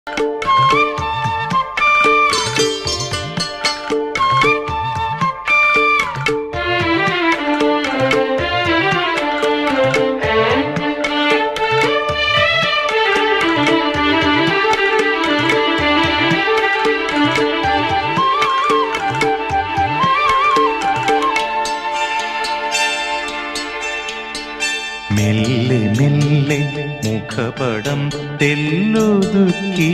മെല്ലെ മെല്ലെ മുഖപടം തെല്ലൊതുക്കി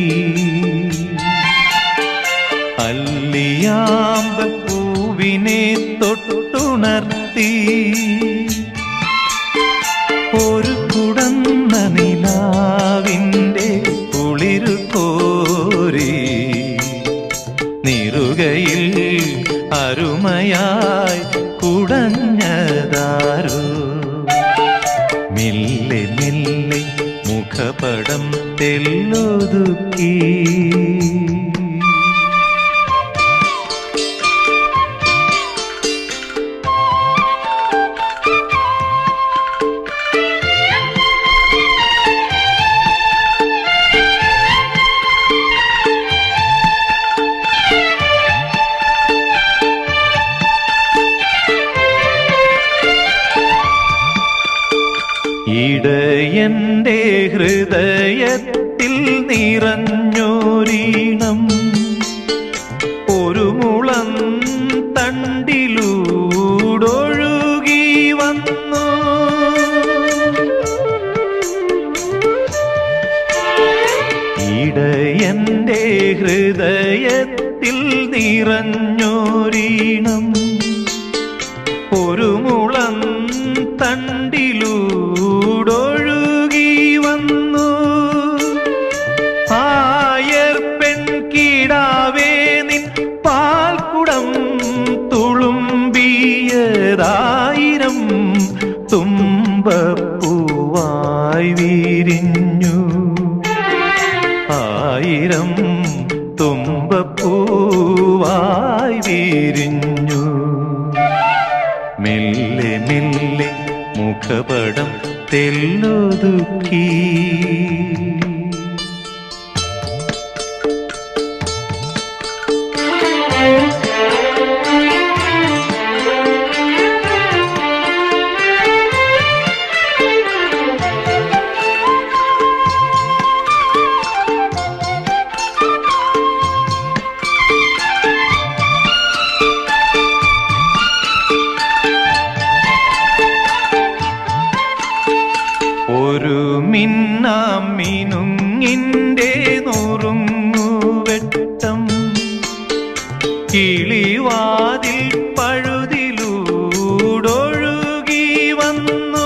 അല്ലിയാമ്പ പൂവിനെ തൊട്ടുണർത്തി ഒരു കുടന്ന നിലാവിൻ്റെ കുളിരു കോരി നിറുകയിൽ അരുമയായി കുടഞ്ഞതാരോ മെല്ലെ മെല്ലെ മുഖപടം തെല്ലൊതുക്കി ഇടയന്റെ ഹൃദയത്തിൽ നിറഞ്ഞോരീണം ഒരു മുളം തണ്ടിലൂടൊഴുകി വന്നു ഇടയന്റെ ഹൃദയത്തിൽ നിറഞ്ഞോരീണം ഒരു മുളം തണ്ടിലൂടൊഴുകി വന്നു ആയർ പെൺകിടാവേ നിൻ പാൽക്കുടം തുളുമ്പിയതായിരം തുമ്പപ്പൂവായി വിരിഞ്ഞു ആയിരം തുമ്പപ്പൂവായി വിരിഞ്ഞു മെല്ലെ മെല്ലെ മുഖപടം തെല്ലൊതുക്കി ഒരു മിന്നാം മിനുങ്ങിൻ്റെ നുറുങ്ങുവെട്ടം കിളിവാതിൽ പഴുതിലൂടൊഴുകി വന്നു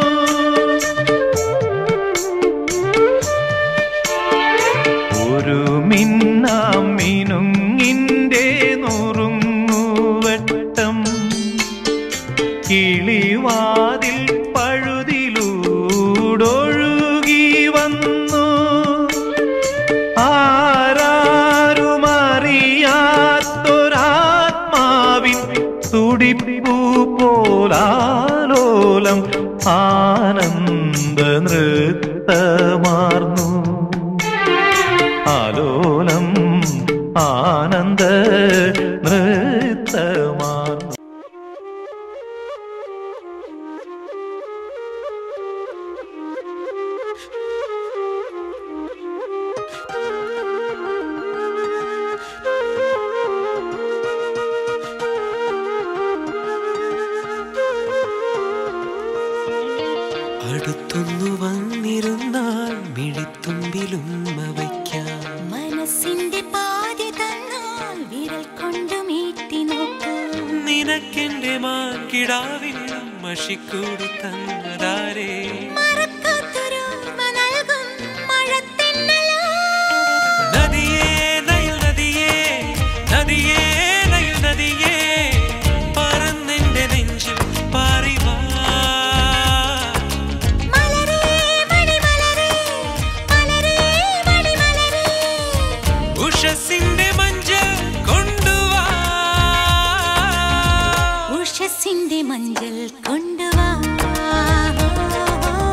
ഒരു മിന്നാം മിനുങ്ങിൻ്റെ നുറുങ്ങുവെട്ടം കിളിവാതിൽ പഴുതിലൂടൊഴുകി വന്നു ആരാരുമറിയാത്തൊരാത്മാവിൻ തുടിപ്പൂ പോലാലോലം ആനന്ദ നൃത്തമാർന്നു ആലോലം ആനന്ദ നൃത്തമാർന്നു അടുത്തൊന്നു വന്നിരുന്നാൽ മിഴിത്തുമ്പിലുമ്മ വയ്ക്കാം മനസ്സിന്റെ പാതി തന്നാൽ വിരൽ കൊണ്ട് മീട്ടി നോക്കൂ നിനക്കെന്റെ മാൻകിടാവിൽ മഷിക്കൂട് തന്നതാരേ മറക്കാത്തൊരോർമ്മ നൽകും മഴത്തെന്നലാ. നദിയേ നയൽ നദിയേ നദിയേ നയൽ നദിയേ പറന്നെന്റെ നെഞ്ചിൽ പാറിവാ മലരേ മണിമലരേ, മലരേ മണിമലരേ. ഉഷസിന്റെ മഞ്ചൽ കൊണ്ടുവാ ഉഷസ്സിന്റെ മഞ്ചൽ കൊണ്ടുവാ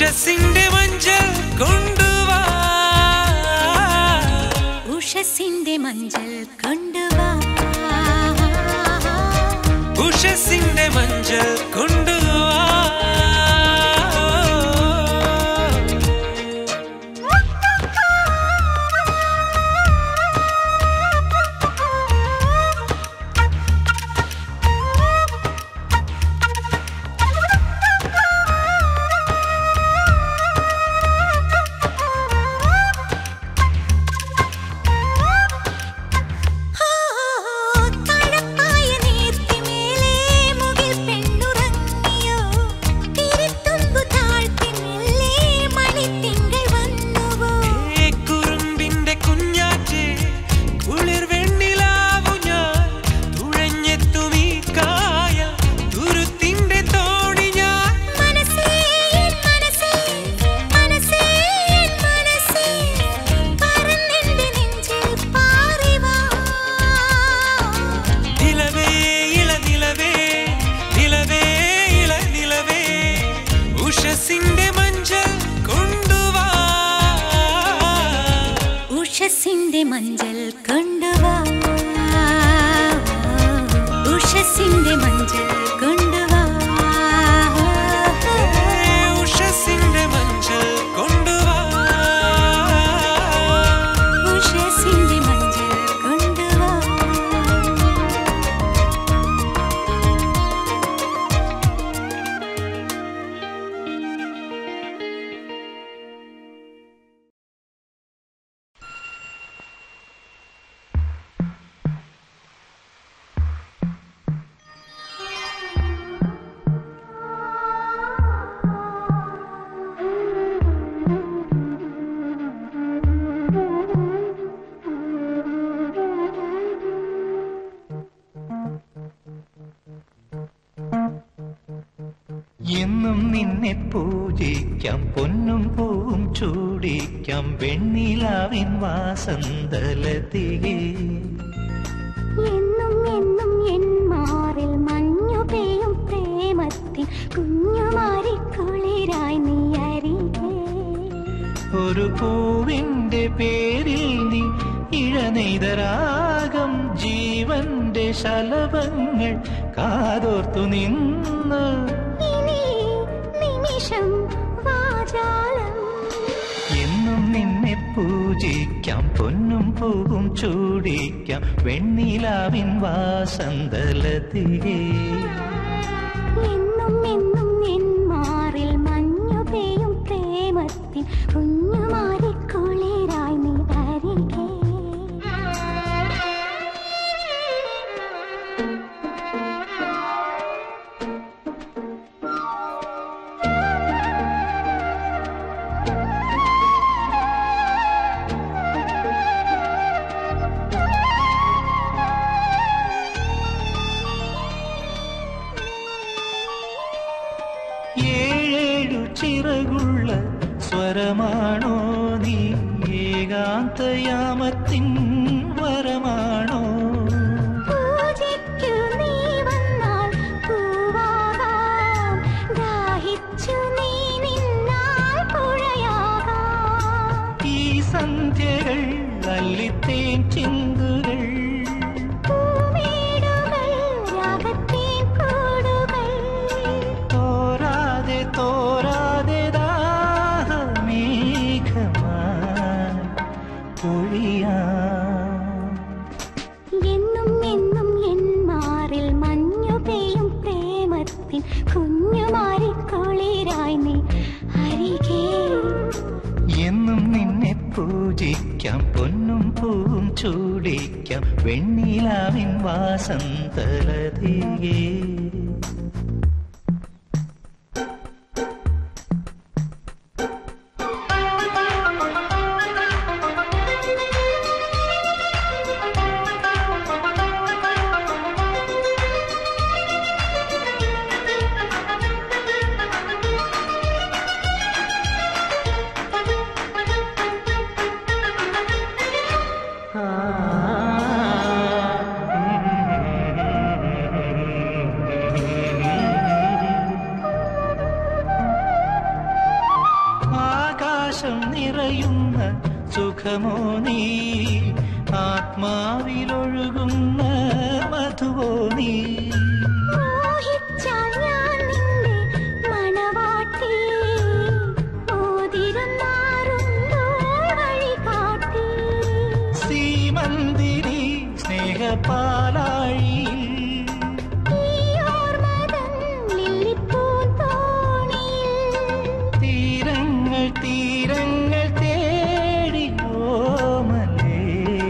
ഉഷസിന്റെ മഞ്ചൽ കൊണ്ടുവാ ഉഷസിന്റെ മഞ്ചൽ കൊണ്ടുവാ ഉഷസിന്റെ മഞ്ചൽ കൊണ്ടുവാ തഴപ്പായ നീർത്തിമേലെ മുകിൽ പെണ്ണുറങ്ങിയോ തിരുത്തുമ്പു താഴ്ത്തി മെല്ലെ മണിത്തിങ്കൾ വന്നുവോ ഏ കുറുമ്പിന്റെ കുഞ്ഞാറ്റേ കുളിർ വെണ്ണിലാവു ഞാൻ തുഴഞ്ഞെത്തും ഈ കായൽ തുരുത്തിന്റെ തോണി ഞാൻ മനസ്സേ എൻ മനസ്സേ മനസ്സേ എൻ മനസ്സേ പറന്നെന്റെ നെഞ്ചിൽ പാറിവാ നിലവേ ഇള നിലവേ നിലവേ ഇള നിലവേ ഉഷസിന്റെ മഞ്ചൽ കൊണ്ടുവാ ഉഷസിന്റെ മഞ്ചൽ കൊണ്ടുവാ ഉഷസിന്റെ മഞ്ചൽ കൊണ്ടുവാ ഏ ഉഷസിന്റെ മഞ്ചൽ കൊണ്ടുവാ ഉഷസിന്റെ മഞ്ചൽ കൊണ്ടുവാ എന്നും നിന്നെ പൂജിക്കാം പൊന്നും പൂവും ചൂടിക്കാം വെണ്ണിലാവിൻ വാസന്തലതികേ എന്നും എന്നും എൻ മാറിൽ മഞ്ഞു പെയ്യും പ്രേമത്തിൻ കുഞ്ഞുമാരി കുളിരായി നീ അരികെ ഒരു പൂവിന്റെ പേരിൽ നീ ഇഴനെയ്തരാഗം ജീവന്റെ ശലഭങ്ങൾ കാതോർത്തു നിന്ന് ഇനി നിമിഷം വാചാലം എന്നും നിന്നെ പൂജിക്കാം പൊന്നും പൂവും ചൂടിക്കാം വെണ്ണിലാവിൻ വാസന്തലതികേ എന്നും എന്നും എൻ മാറിൽ മഞ്ഞു പെയ്യും പ്രേമത്തിൻ കുഞ്ഞുമാരി കുളിരായി നീ അരികെ ഏഴേഴു ചിറകുള്ള സ്വരമാണോ നീ ഏകാന്തയാമത്തിൻ വരമാണോ പൂജയ്ക്കു നീ വന്നാൽ പൂവാകാം ദാഹിച്ചു നീ നിന്നാൽ പുഴയാകാം ഈ സന്ധ്യകൾ അല്ലിത്തേൻ ചിന്തുകൾ പൂമേടുകൾ രാഗത്തേൻ കൂടുകൾ തോരാതെ തോരാതെ ദാഹമേഘമായി പൊഴിയാം എന്നും എന്നും എൻ മാറിൽ മഞ്ഞു പെയ്യും പ്രേമത്തിൻ കുഞ്ഞുമാരി കുളിരായി നീ അരികെ എന്നും നിന്നെ പൂജിക്കാം പൊന്നും പൂവും ചൂടിക്കാം വെണ്ണിലാവിൻ വാസന്തലതികേ ആകാശം നിറയുന്ന സുഖമോ നീ ആത്മാവിലൊഴുകുന്ന മധുവോ നീ മോഹിച്ചാൽ ഞാൻ നിന്റെ മണവാട്ടി മോതിരം മാറുമ്പോൾ വഴികാട്ടി സീമന്തിരി സ്നേഹപാലാഴി ഈ ഓർമ്മതൻ ലില്ലിപ്പൂന്തോണിയിൽ തീരങ്ങൾ തീരങ്ങൾ തേടി ഓമലേ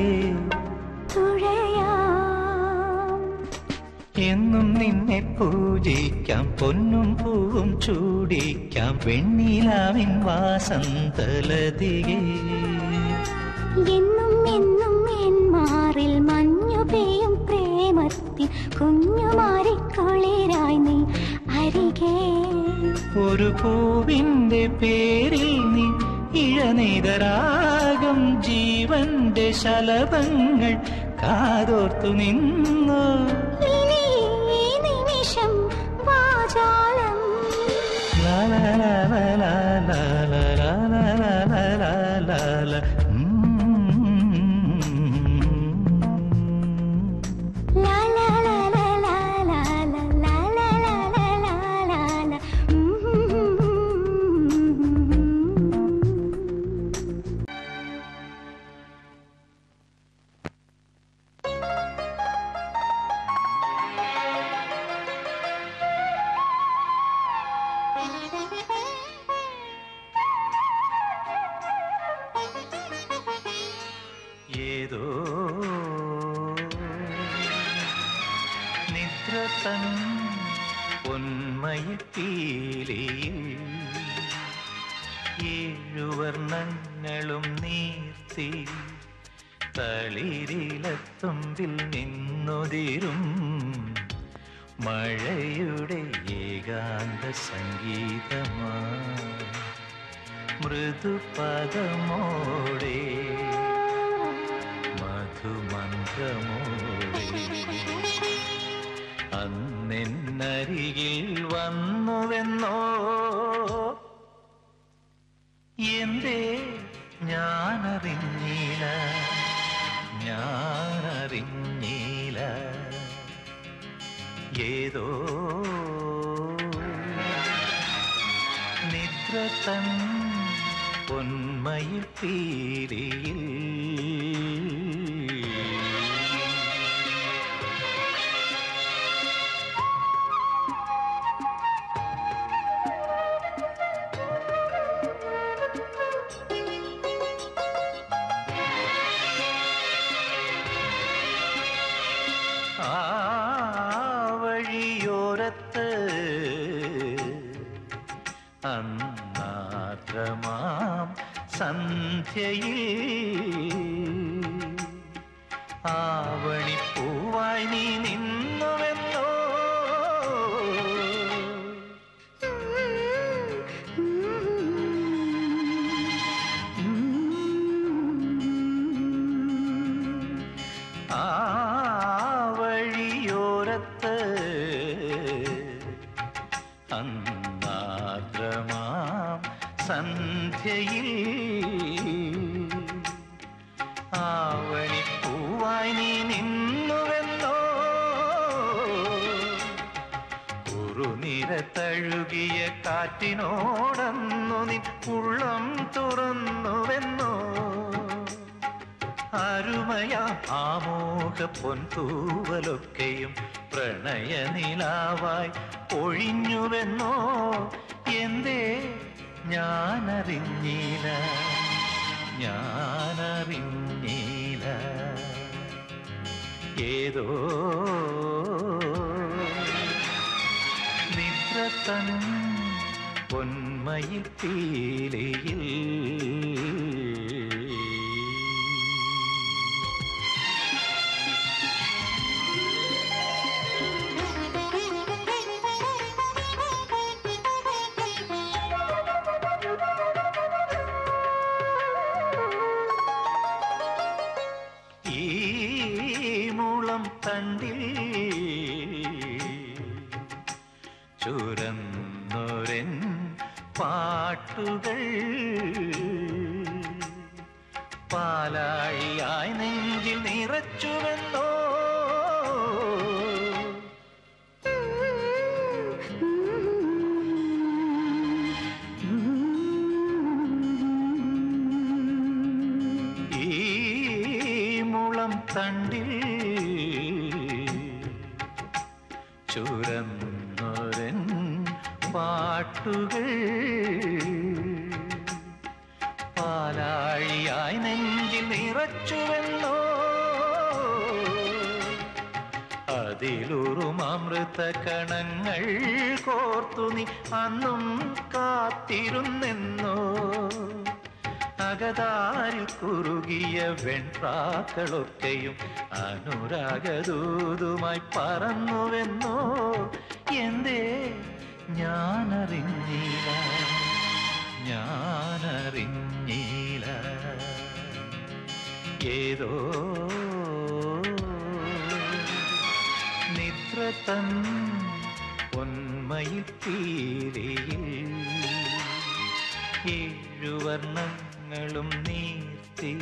തുഴയാം എന്നും നിന്നെ പൂജിക്കാം പൊന്നും പൂവും ചൂടിക്കാം വെണ്ണിലാവിൻ വാസന്തലതികേ എന്നും എന്നും എൻ മാറിൽ മഞ്ഞു പെയ്യും പ്രേമത്തിൻ കുഞ്ഞുമാരിക്കുളിരായി നീ അരികെ ഒരു പൂവിന്റെ പേരിൽ നീ ഇഴനീതരാഗം ജീവന്റെ ശലഭങ്ങൾ കാതോർത്തു നിന്നു ഇനി ഈ നിമിഷം വാചാലം ലാ ലാ ലാ ലാ ലാ ലാ ലാ ലാ ലാ ലാ ലാ ലാ ലാ. ഉം. ലാ ലാ ലാ ലാ ലാ ലാ ലാ ലാ ലാ ലാ ലാ ലാ ലാ ലാ. ഏതോ നിദ്ര തൻ പൊന്മയിത്തീലിയിൽ ഏഴുവർണ്ണങ്ങളും നീർത്തി തളിരിലത്തുമ്പിൽ നിന്നുതിരും മഴയുടെ ഏകാന്ത സംഗീതമായി മൃദുപദമോടെ മധുമന്ത്രമോടെ അന്നെന്നരികിൽ വന്നുവെന്നോ എന്തേ ഞാനറിഞ്ഞില്ല ഞാനറിഞ്ഞില്ല ഏതോ നിദ്ര തൻ പൊന്മയിൽ പീരിയിൽ ആ വഴിയോരത്ത് അന്നാദ്രമാം സന്ധ്യയിൽ ആവണിപ്പൂവായി നീ നിന്നുവെന്നോ ആ വഴിയോരത്ത് അന്നാദ്രമാം സന്ധ്യയിൽ ആവണിപ്പൂവായി നീ നിന്നുവെന്നോ കുറുനിര തഴുകിയ കാറ്റിനോടന്നു നിൻ ഉള്ളം തുറന്നുവെന്നോ അരുമയാ ആമോഹ പൊൻതൂവലൊക്കെയും പ്രണയനിലാവായി ഒഴിഞ്ഞുവെന്നോ എന്തേ ഞാനറിഞ്ഞില്ല ഞാനറിഞ്ഞില്ല ഏതോ നിദ്ര തൻ പൊന്മയിൽ പീലിയിൽ ഈ മുളം തണ്ടിൽ ചുരന്നൊരൻ പാട്ടുമായി പാട്ടുകൾ പാലാഴിയായി നെഞ്ചിൽ നിറച്ചുവെന്നോ ഈ മുളം തണ്ടിൽ ചുരന്നൊരൻ പാട്ടുകൾ പാലാഴിയായി നെഞ്ചിൽ നിറച്ചുവെന്നോ അതിലുറും അമൃത കണങ്ങൾ കോർത്തു നീ അന്നും കാത്തിരുന്നെന്നോ അകതാരിൽ കുറുകിയ വെൺപ്രാക്കളൊക്കെയും അനുരാഗദൂതുമായി പറന്നുവെന്നോ എന്തേ ഞാനറിഞ്ഞില്ല ഞാനറിഞ്ഞില്ല ഏതോ നിദ്ര തൻ പൊന്മയിൽ തീരയിൽ ഏഴുവർണ്ണങ്ങളും നീർത്തി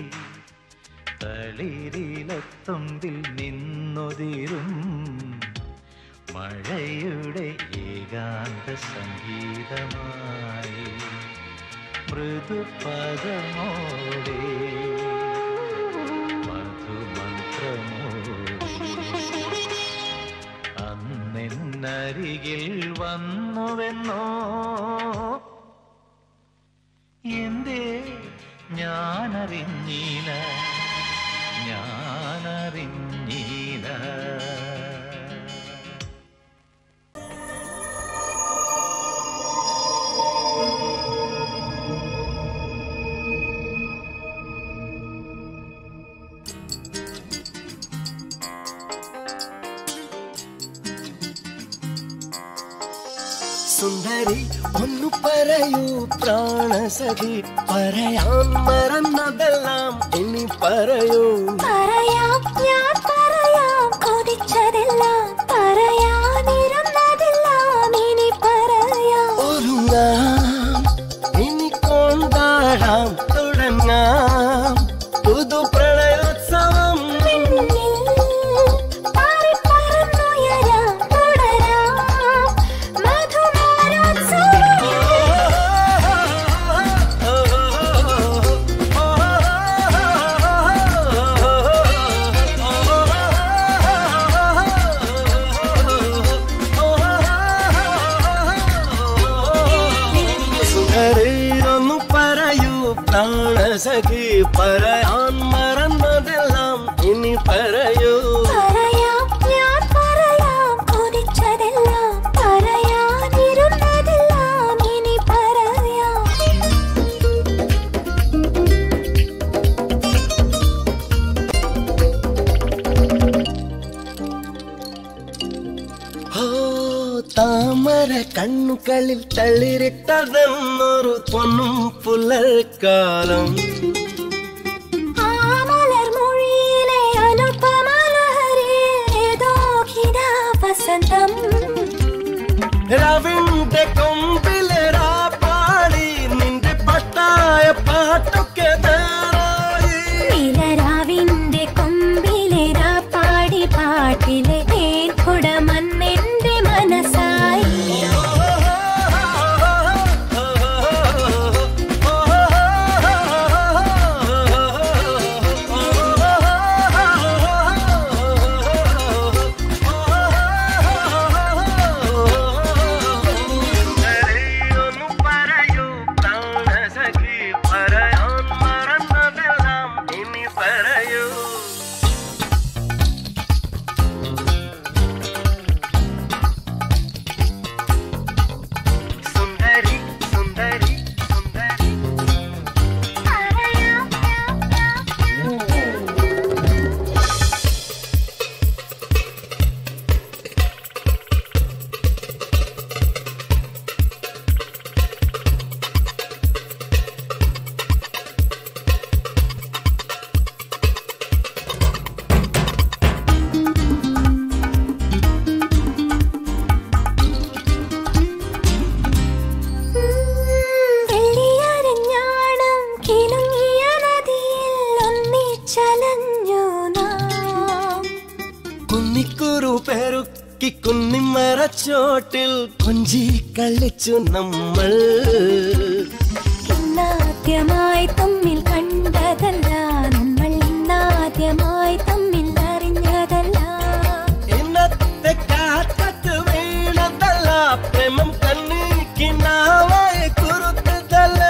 തളിരിലത്തുമ്പിൽ നിന്നൊതിരും മഴയുടെ ഏകാന്ത സംഗീതമായി മൃദുപദമോടെ മധുമന്ത്രമോടെ അന്നെന്നരികിൽ വന്നുവെന്നോ എന്തേ ഞാനറിഞ്ഞില്ല ഞാനറിഞ്ഞില്ല സുന്ദരി ഒന്നു പറയൂ പ്രാണസഖി പറയാൻ മറന്നതെല്ലാം ഇനി പറയൂ പറയാം ഞാൻ പറയാം കൊതിച്ചതെല്ലാം പറയാനിരുന്നതെല്ലാം ഇനി പറയാം ഒരുങ്ങാം ഇനി കൊണ്ടാടാം തുടങ്ങാം പുതു പ്രണയോത്സവം പിന്നിൽ പാറിപ്പറന്നുയരാം തുടരാം മധുമാരോത്സവം സുഖരേറൊന്നു പറയൂ പ്രാണസഖി പറയാൻ മറന്നതെല്ലാം ഇനി പറയൂ പറയാം ഞാൻ പറയാം കൊതിച്ചതെല്ലാം പറയാനിരുന്നതെല്ലാം ഇനി പറയാം ഓ താമര കണ്ണുകളിൽ തളിരിട്ടതെന്നൊരു പൊന്നും പുലർക്കാലം ആമലർമൊഴിയിലെ അനുപമലഹരിയിൽ ഏതോ ഹിതാ വസന്തം രവിന്റെ കൊമ്പിലരാ പാടി നിന്റെ പട്ടായ പാട്ടൊക്കെ തേറായി നിലരാവിന്റെ കൊമ്പിലേരാ പാടി പാട്ടിലെ തേൻ കുടമന്നെന്റെ മനസ്സായി സുന്ദരി തൂക്കി കുന്നിമരച്ചോട്ടിൽ കൊഞ്ചി കളിച്ചു നമ്മൾ ഇന്നാദ്യമായി തമ്മിൽ കണ്ടതല്ല നമ്മൾ ഇന്നാദ്യമായി തമ്മിൽ അറിഞ്ഞതല്ല ഇന്നത്തെ കാറ്റത്ത് വീണതല്ല പ്രേമം കണ്ണിക്കിനാവായി കുറുത്തതല്ല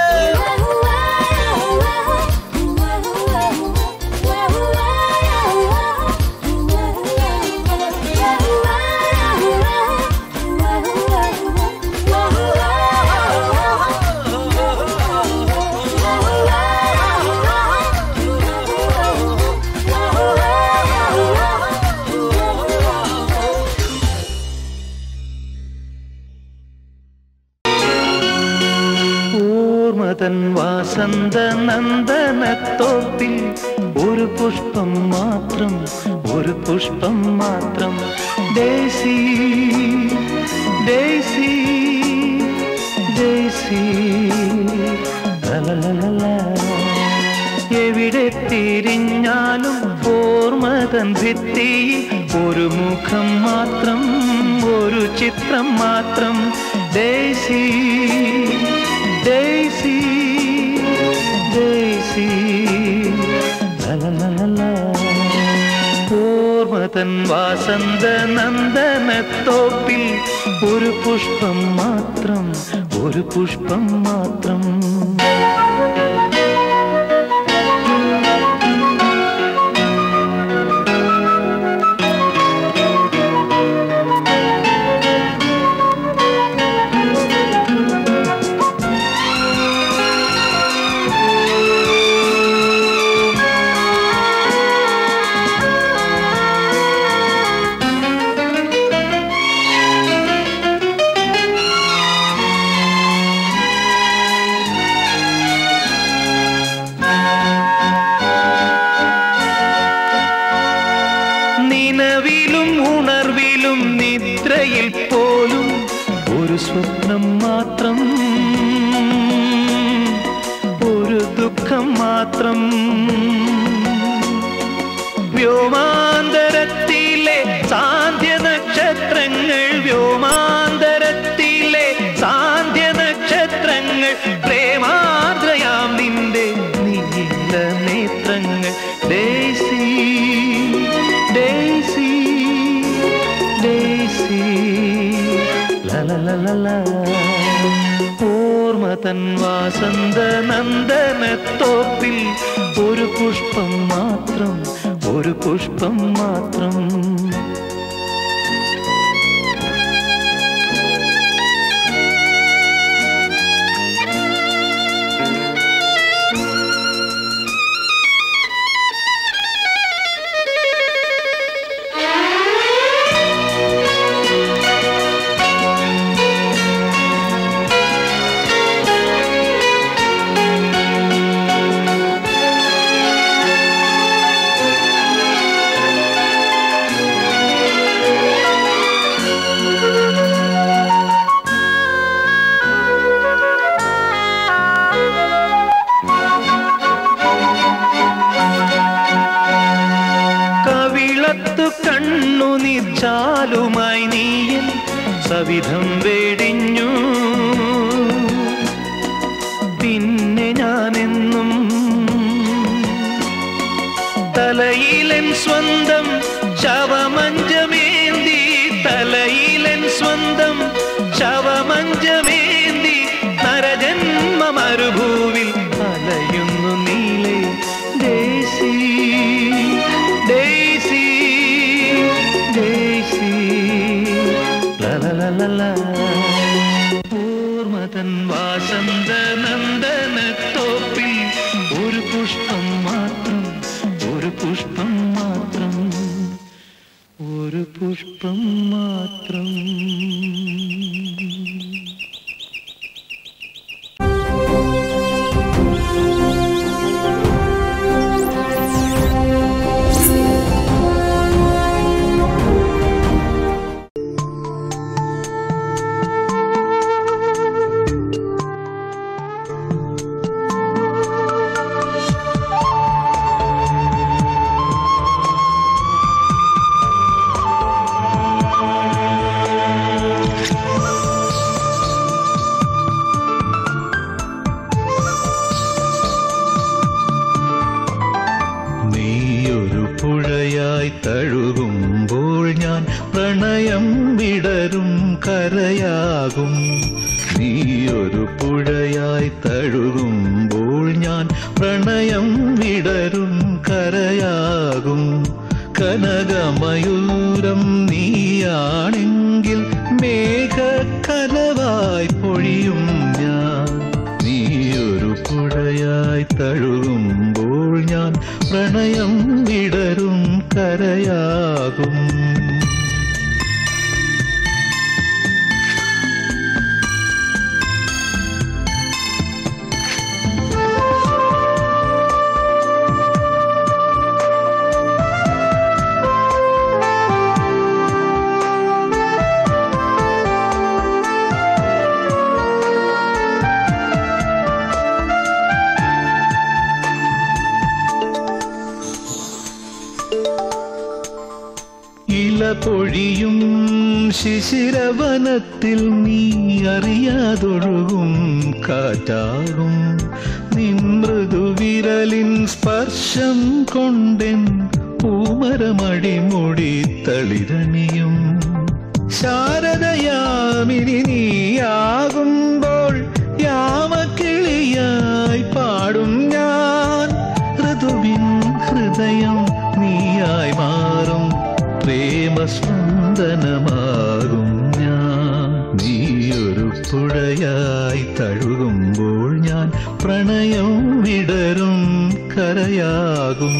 ഓർമ്മതൻ വാസന്ത നന്ദനത്തോപ്പിൽ ഒരു പുഷ്പം മാത്രം ഒരു പുഷ്പം മാത്രം ഡേസി ഡേസി ഡേസി ലലലലല. എവിടെ തിരിഞ്ഞാലും ഓർമ്മതൻ ഭിത്തിയിൽ ഒരു മുഖം മാത്രം ഒരു ചിത്രം മാത്രം ഡേസി ഡേസി ഡേസി ലലലലല. ഓർമ്മതൻ വാസന്ത നന്ദനത്തോപ്പിൽ ഒരു പുഷ്പം മാത്രം ഒരു പുഷ്പം മാത്രം നിലവിലും ഉണർവിലും നിദ്രയിൽ പോലും ഒരു സ്വപ്നം മാത്രം ഒരു ദുഃഖം മാത്രം വ്യോമാന്തരത്തിലെ സാന്ധ്യ നക്ഷത്രങ്ങൾ വ്യോമാന്തരത്തിലെ സാന്ധ്യ നക്ഷത്രങ്ങൾ പ്രേമാർദ്രയാം നിന്റെ നീല നേത്രങ്ങൾ ഡേസി ഡേസി ഡേസി ലലലലല ഓർമ്മതൻ വാസന്ത നന്ദനത്തോപ്പിൽ ഒരു പുഷ്പം മാത്രം ഒരു പുഷ്പം മാത്രം കവിളത്തു കണ്ണുനീർ ചാലുമായി നീയൻ സവിധം വേടിഞ്ഞു പിന്നെ ഞാനെന്നും തലയിലൻ സ്വന്തം ശവമഞ്ചമേന്തി തലയിലൻ സ്വന്തം ശവമഞ്ചമേന്തി നരജന്മ മരുഭൂവിൽ അലയുന്നു നീലേ ഡേസി ഡേസി ഡേസി ലലലലല ഓർമ്മതൻ വാസന്ത നന്ദനത്തോപ്പിൽ ഒരു പുഷ്പം മാത്രം ഒരു പുഷ്പം മാത്രം ഒരു പുഷ്പം മാത്രം തഴുകുമ്പോൾ ഞാൻ പ്രണയം വിടരും കരയാകും നീയൊരു പുഴയായി തഴുകുമ്പോൾ ഞാൻ പ്രണയം വിടരും കരയാകും കനകമയൂരം നീയാണെങ്കിൽ മേഘക്കലവായി പൊഴിയും ഞാൻ നീയൊരു പുഴയായി തഴുകുമ്പോൾ ഞാൻ പ്രണയം വിടരും കരയാകും ഇല പൊഴിയും ശിശിരവനത്തിൽ നീ അറിയാതൊഴുകും കാറ്റാകും നിൻ മൃദുവിരലിൻ സ്പർശം കൊണ്ടെൻ പൂമരമടിമുടി തളിരണിയും ശാരദയാമിനി നീയാകുമ്പോൾ യാമക്കിളിയായി പാടും ഞാൻ ഋതുവിൻ ഹൃദയം നീയായി മാറും പ്രേമസ്പന്ദനമാകും ഞാൻ നീയൊരു പുഴയായി തഴുകുമ്പോൾ ഞാൻ പ്രണയം വിടരും കരയാകും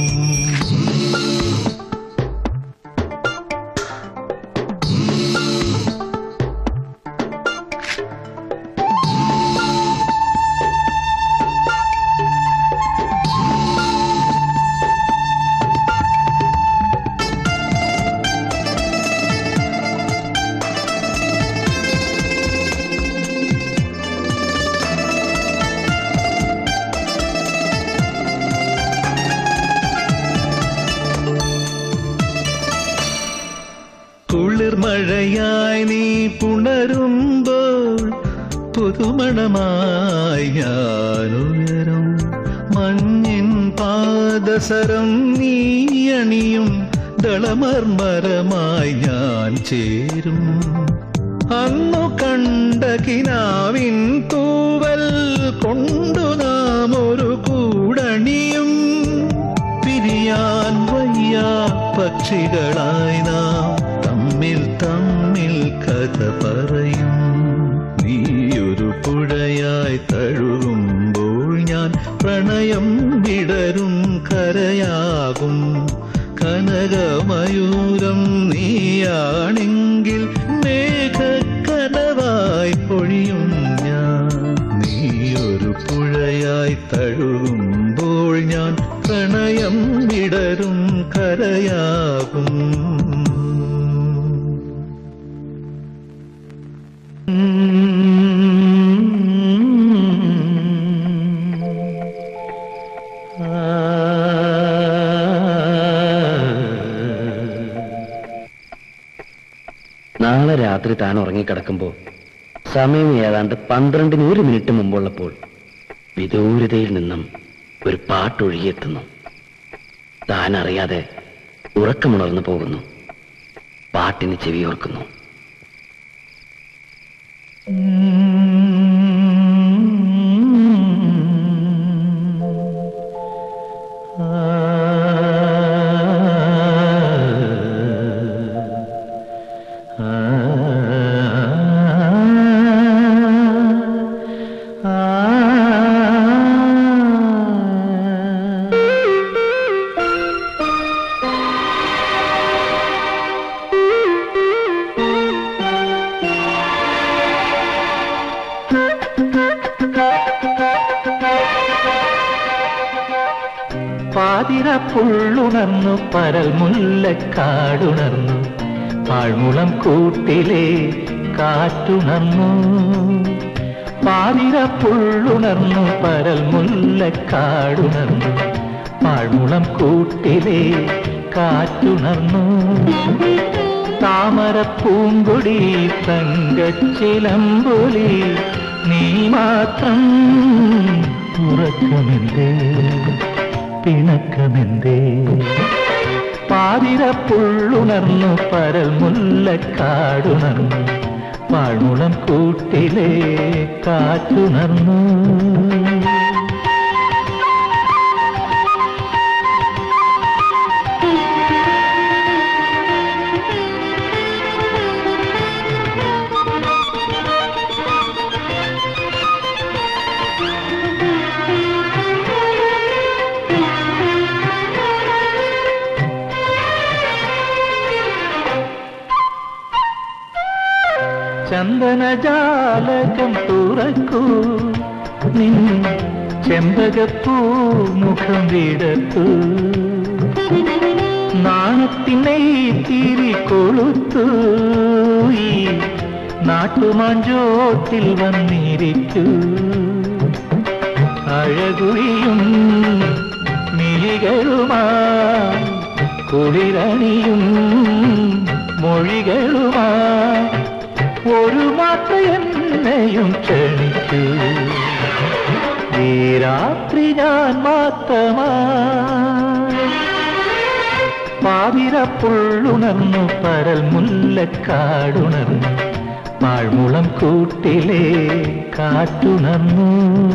കുളിർമഴയായി നീ പുണരുമ്പോൾ പുതുമണമായി ഞാനുയരും മഞ്ഞിൻ പാദസരം നീ അണിയും ദളമർമരമായി ഞാൻ ചേരും അന്നു കണ്ട കിനാവിൻ തൂവൽ കൊണ്ടു നാം ഒരു കൂടണിയും പിരിയാൻ വയ്യ പക്ഷികളായി നാം തമ്മിൽ തമ്മിൽ കഥ പറയും നീയൊരു പുഴയായി തഴുകുമ്പോൾ ഞാൻ പ്രണയം വിടരും കരയാകും കനകമയൂരം നീയാണെങ്കിൽ മേഘക്കനവായി പൊഴിയും ഞാൻ നീയൊരു പുഴയായി തഴുകുമ്പോൾ ഞാൻ പ്രണയം വിടരും കരയാകും നാളെ രാത്രി താൻ ഉറങ്ങിക്കിടക്കുമ്പോൾ സമയം ഏതാണ്ട് പന്ത്രണ്ടിന് ഒരു മിനിറ്റ് മുമ്പുള്ളപ്പോൾ വിദൂരതയിൽ നിന്നും ഒരു പാട്ടൊഴുകിയെത്തുന്നു താൻ അറിയാതെ ഉറക്കമുണർന്നു പോകുന്നു പാട്ടിന് ചെവിയോർക്കുന്നു പാതിര പുള്ളുണർന്നു പരൽ മുല്ലക്കാടുണർന്നു പാഴ്മുളം കൂട്ടിലെ കാറ്റുണർന്നു പാതിര പുള്ളുണർന്നു പരൽ മുല്ലക്കാടുണർന്നു പാഴ്മുളം കൂട്ടിലെ കാറ്റുണർന്നു താമര പൂങ്കൊടി തങ്കച്ചിലമ്പൊലി നീ മാത്രം ഉറക്കമെന്തേ പിണക്കമെന്തേ പാതിരപ്പുള്ളുണർന്നു പരൽ മുല്ലക്കാടുണർന്നു പാഴ്മുളം കൂട്ടിലെ കാറ്റുണർന്നു ചന്ദനജാലകം തുറക്കൂ നിൻ ചെമ്പകപ്പൂ മുഖം വിടത്തു നാണത്തിനെ തിരി കൊളുത്തു ഈ നാട്ടുമാഞ്ചോട്ടിൽ വന്നിരിക്കൂ അഴകുഴിയും മിഴികളുമാ കുളിരണിയും മൊഴികളുമാ ഒരു മാത്ര എന്നെയും ക്ഷണിക്കൂ ഈ രാത്രി ഞാൻ മാത്രമാ പാതിരപ്പുള്ളുണർന്നു പരൽ മുല്ലക്കാടുണർന്നു പാഴ്മുളം കൂട്ടിലെ കാറ്റുണർന്നു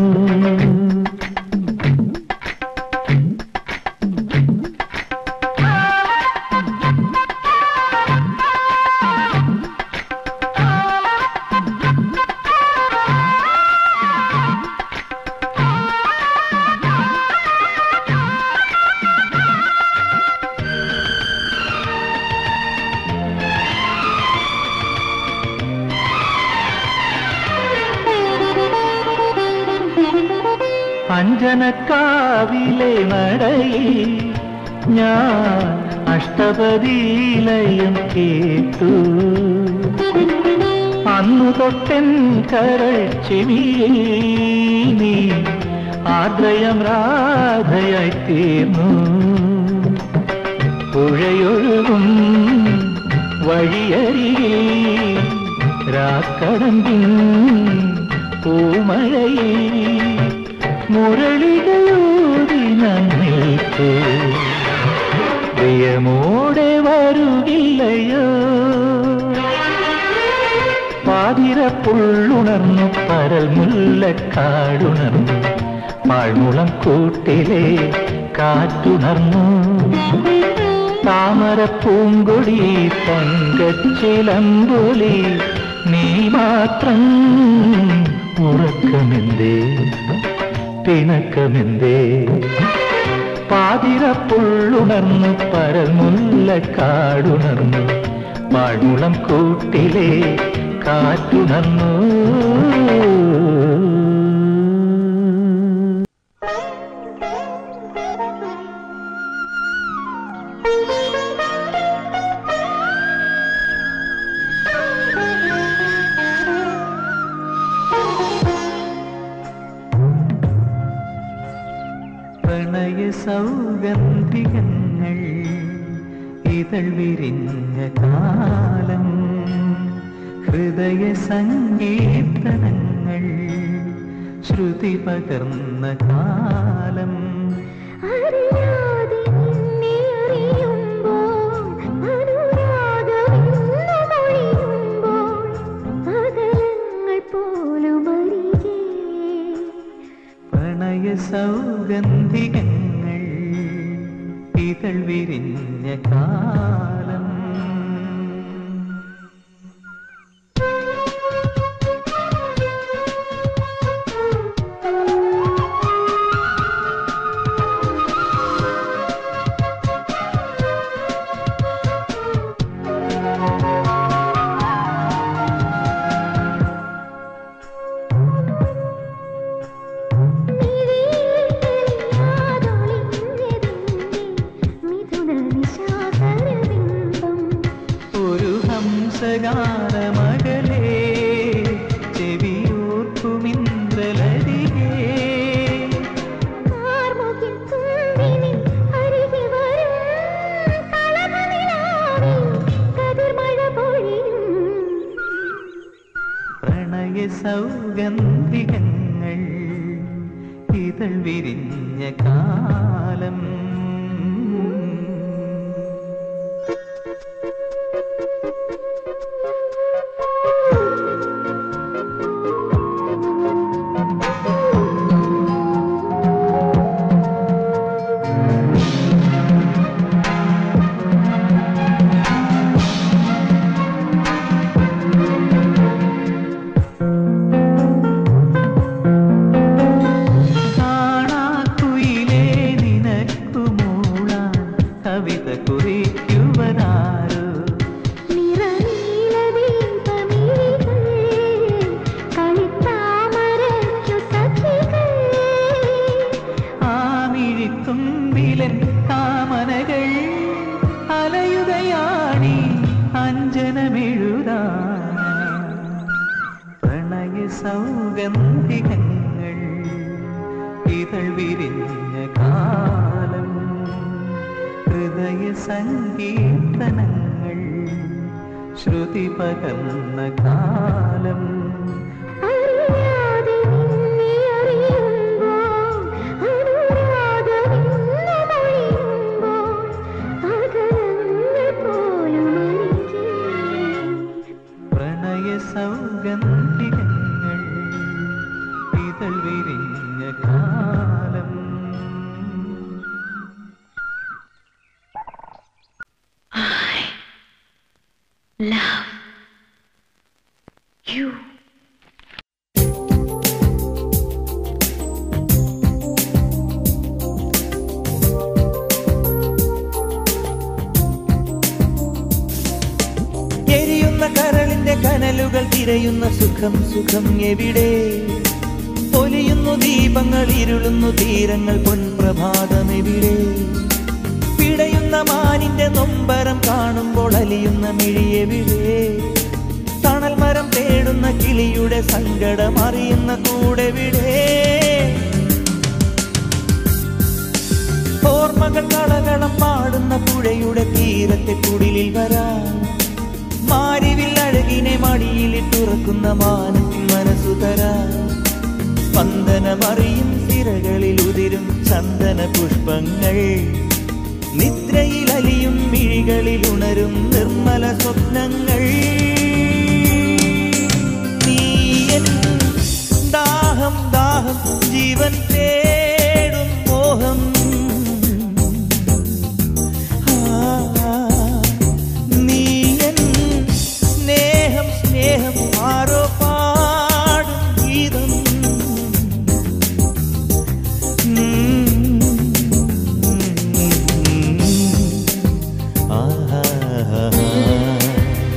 അഞ്ജനക്കാവിലെ നടയിൽ ഞാൻ അഷ്ടപതിയിലയം കേട്ടു അന്നു തൊട്ടൻ കരൾ ചെവിയിൽ നീ ആദ്രയം രാധയായി തീർന്നു പുഴയൊഴുകും വഴിയരികിൽ രാക്കടമ്പിൻ പൂമഴയിൽ മുരളികയൂതി ഞാൻ നിൽക്കൂ പ്രിയമോടെ വരുകില്ലയോ പാതിരപ്പുള്ളുണർന്നു പരൽ മുല്ലക്കാടുണർന്നു പാഴ്മുളം കൂട്ടിലെ കാറ്റുണർന്നു താമര പൂങ്കൊടി തങ്കച്ചിലമ്പൊലി നീ മാത്രം ഉറക്കമെന്തേ പിണക്കമെന്തേ പാതിരപ്പുള്ളുണർന്നു പരൽ മുല്ലക്കാടുണർന്നു പാഴ്മുളം കൂട്ടിലെ കാറ്റുണർന്നു പ്രണയ സൗഗന്ധികങ്ങൾ ഇതൾ വിരിഞ്ഞ കാലം ഹൃദയ സങ്കീർത്തനങ്ങൾ ശ്രുതി പകർന്ന കാലം അറിയാതെ നിന്നെ അറിയുമ്പോൾ അനുരാഗമെന്നു മൊഴിയുമ്പോൾ അകലങ്ങൾ പോലും അരികെ പ്രണയ സൗഗന്ധികങ്ങൾ ഇതൾ വിരിഞ്ഞ കാലം ഒരു ഹംസഗാനമകലേ ചെവിയോർക്കുമിന്ദ്രലരികേ പ്രണയ സൗഗന്ധികങ്ങൾ ഇതൾ വിരിഞ്ഞ കാലം ഉള്ളിലൻ കാമനകൾ അലയുകയാണി അഞ്ജനമെഴുതാ പ്രണയ സൗഗന്ധികങ്ങൾ ഇതൾ വിരിഞ്ഞ കാലം ഹൃദയ സങ്കീർത്തനങ്ങൾ ശ്രുതി പകർന്ന കാലം അറിയാതെ നിന്നെ അറിയുമ്പോൾ അനുരാഗമെന്ന് മൊഴിയുമ്പോൾ അകലങ്ങൾ പോലും അറിയിക്കേ പ്രണയ സൗഗന്ധികങ്ങൾ ഇതൾ വിരിഞ്ഞ കാലം love you. എരിയുന്ന കരളിന്റെ കനലുകൾ തിരയുന്ന സുഖം സുഖം എവിടെ പൊലിയുന്നു ദീപങ്ങൾ ഇരുളുന്നു തീരങ്ങൾ പൊൻപ്രഭാതം എവിടെ പിടയുന്ന മാനിന്റെ നൊമ്പരം കാണുമ്പോൾ അലിയുന്ന മിഴിയെവിടെ തണൽ മരം തേടുന്ന കിളിയുടെ സങ്കടം അറിയുന്ന കൂടെവിടെ ഓർമ്മകൾ കളകളം പാടുന്ന പുഴയുടെ തീരത്തെ കുടിലിൽ വരാം മാരിവിൽ അഴകിനെ മടിയിലിട്ടുറക്കുന്ന മാനത്തിൻ മനസ്സു തരാം സ്പന്ദനമറിയും സിരകളിൽ ഉതിരും ചന്ദന പുഷ്പങ്ങൾ നിദ്രയിൽ അലിയും മിഴികളിൽ ഉണരും നിർമ്മല സ്വപ്നങ്ങൾ നീയൻ ദാഹം ദാഹം ജീവൻ തേടും മോഹം നീയൻ സ്നേഹം സ്നേഹം ആരോ പാടും ഗീതം ആഹാ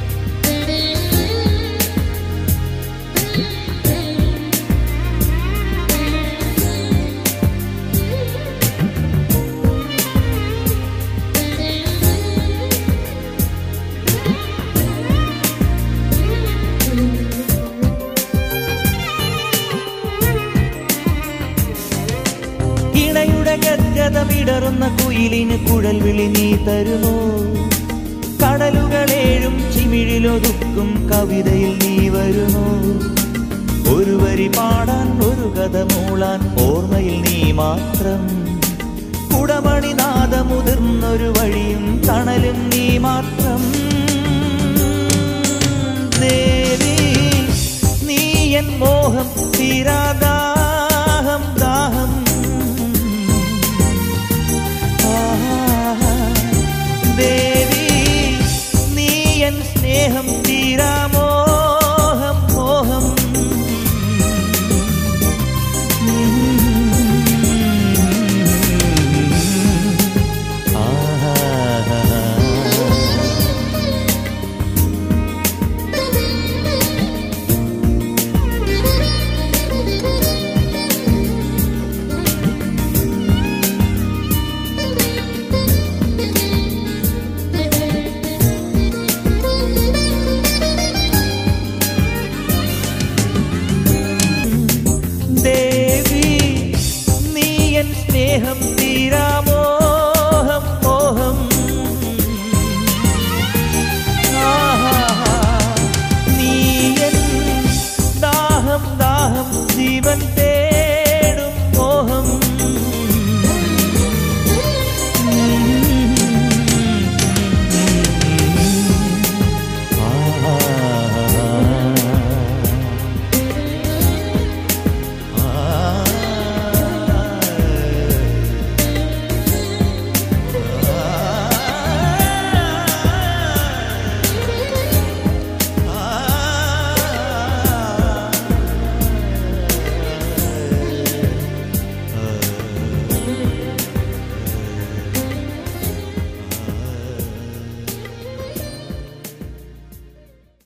ഇണയുടെ ഗദ്ഗതമിടറുന്ന കുയിലിന് കുഴൽ വിളി നീ തരുമോ കടലുകളേഴും ചിമിഴിലൊതുക്കും കവിതയിൽ നീ വരുമോ ഒരു വരി പാടാൻ ഒരു കഥ മൂളാൻ ഓർമ്മയിൽ നീ മാത്രം കുടമണി നാദമുതിർന്നൊരു വഴിയും തണലും നീ മാത്രം ദേവി നീ എൻ മോഹം തീരാദാഹം ദാഹം ആഹാ. ദേവി നീ എൻ സ്നേഹം തീരാമോഹം മോഹം ആഹാ ദേവി നീ എൻ സ്നേഹം തീരാമോ